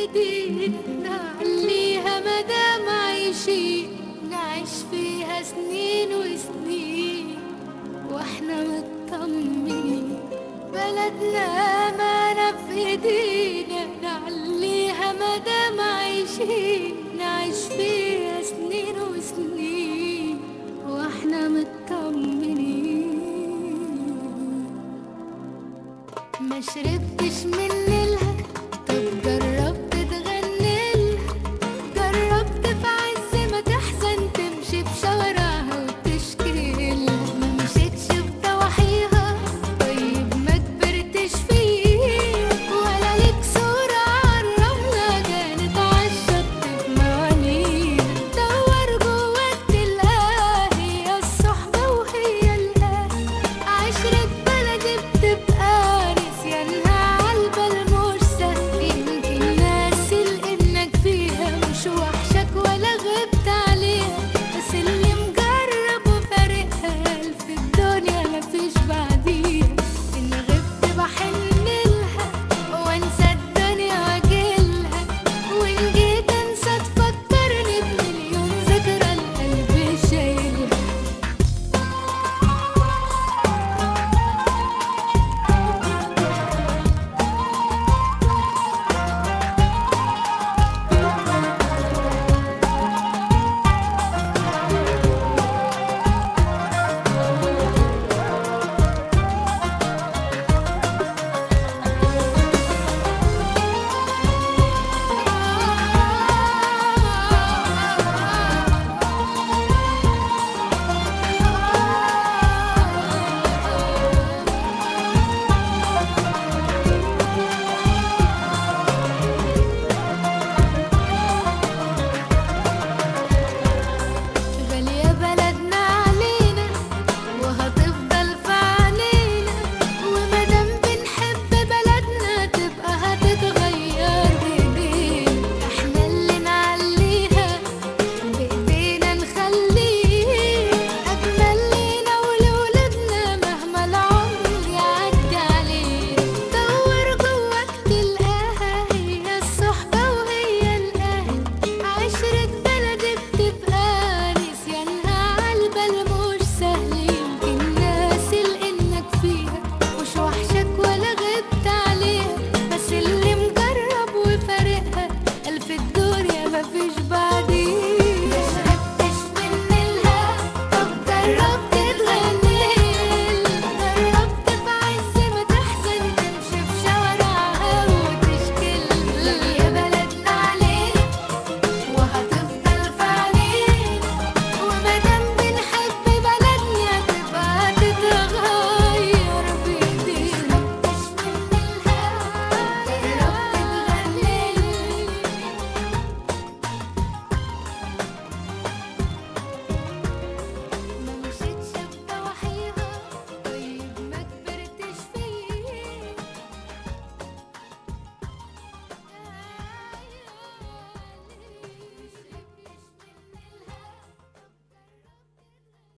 ايدينا نعليها مدام عايشين نعيش فيها سنين وسنين واحنا مطمنين بلدنا امانة في ايدينا نعليها مدام عايشين نعيش فيها سنين وسنين واحنا مطمنين ما شربتش من نيلها طب جربت تغني لها جربت في عز ما تحزن تمشي بشوارعها وتشكي لها ما مشيتش بضواحيها طيب ما كبرتش فيه ولا ليك صورة عالرملة كانت عالشط بمعانيها دور جواك تلاقيها هي الصحبة وهي الأهل عشرة بلدي بتبقى نسيانها عالبال مش سهل يمكن ناسي لإنك فيها مش وحشك ولا غبت عليها بس اللي مجرب وفارقها في الدنيا مفيش بعديها إن غبت بحنلها وانسى الدنيا واجيلها وإن جيت انسى تفكرني بمليون ذكرى القلب شايلها غالية بلدنا علينا وهتفضل في عينينا ومادام بنحب بلدنا تبقى هتتغير بإيدينا احنا اللي نعليها بإيدينا نخليه أجمل لينا ولولادنا مهما العمر يعدي عليه دور جواك تلقاها هي الصحبة وهي الأهل عشرة بلدي بتبقى نسيانها عالبال مش سهل يمكن ناسي لإنك فيها مش وحشك ولا غبت عليها بس اللي مجرب وفارقها ألف الدنيا مفيش بعديها مشربتش من نيلها طب جربت